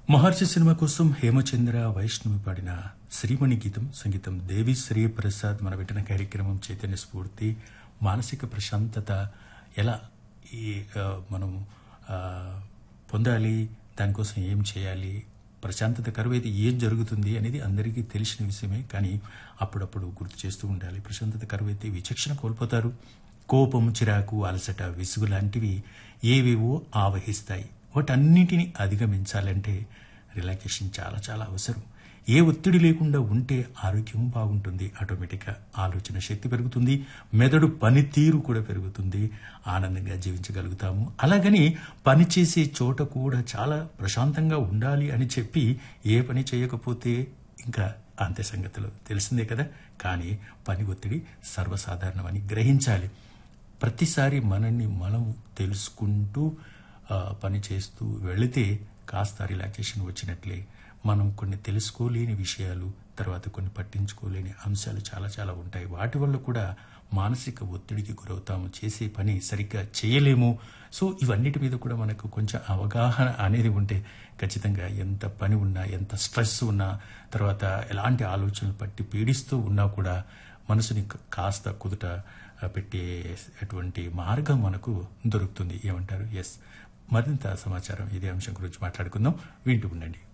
మహర్షి cinema కోసం హేమచంద్ర వైష్ణవి పాడిన శ్రీమణి గీతం సంగీతం దేవి శ్రీ ప్రసాద్ మన పెట్టిన కార్యక్రమం చైతన్య స్ఫూర్తి మానసిక ప్రశాంతత ఎలా ఈ ఆ, మనం ఆ, పొందాలి దానికోసం ఏం చేయాలి ప్రశాంతత కరువైతే ఏం జరుగుతుంది అనేది అందరికీ తెలిసిన విషయమే కానీ అప్పుడప్పుడు గుర్తు చేస్తూ ఉండాలి ప్రశాంతత కరువైతే విచక్షణ కోల్పోతారు కోపం చిరాకు అలసట విసుగు లాంటివి ఏవేవో ఆవహిస్తాయి వాటన్నిటిని అధిగమించాలంటే రిలాక్సేషన్ చాలా చాలా అవసరం ఏ ఒత్తిడి లేకుండా ఉంటే ఆరోగ్యం బాగుంటుంది ఆటోమేటిక్గా ఆలోచన శక్తి పెరుగుతుంది మెదడు పనితీరు కూడా పెరుగుతుంది ఆనందంగా జీవించగలుగుతాము అలాగని పని చేసే చోట కూడా చాలా ప్రశాంతంగా ఉండాలి అని చెప్పి ఏ పని చేయకపోతే ఇంకా అంతే సంగతులు తెలిసిందే కదా కానీ పని ఒత్తిడి సర్వసాధారణమని గ్రహించాలి ప్రతిసారి మనల్ని మనం తెలుసుకుంటూ ఆ, పని చేస్తూ వెళితే కాస్త రిలాక్సేషన్ వచ్చినట్లే మనం కొన్ని తెలుసుకోలేని విషయాలు తర్వాత కొన్ని పట్టించుకోలేని అంశాలు చాలా చాలా ఉంటాయి వాటి వల్ల కూడా మానసిక ఒత్తిడికి గురవుతాము చేసే పని సరిగ్గా చేయలేము సో ఇవన్నిటి మీద కూడా మనకు కొంచెం అవగాహన అనేది ఉంటే ఖచ్చితంగా ఎంత పని ఉన్నా ఎంత స్ట్రెస్ ఉన్నా తర్వాత ఎలాంటి ఆలోచనలు పట్టి పీడిస్తూ ఉన్నా కూడా మనసుని కాస్త కుదుట పెట్టేటువంటి మార్గం మనకు దొరుకుతుంది ఏమంటారు ఎస్ మరింత సమాచారం ఇదే అంశం గురించి మాట్లాడుకుందాం వింటూ ఉండండి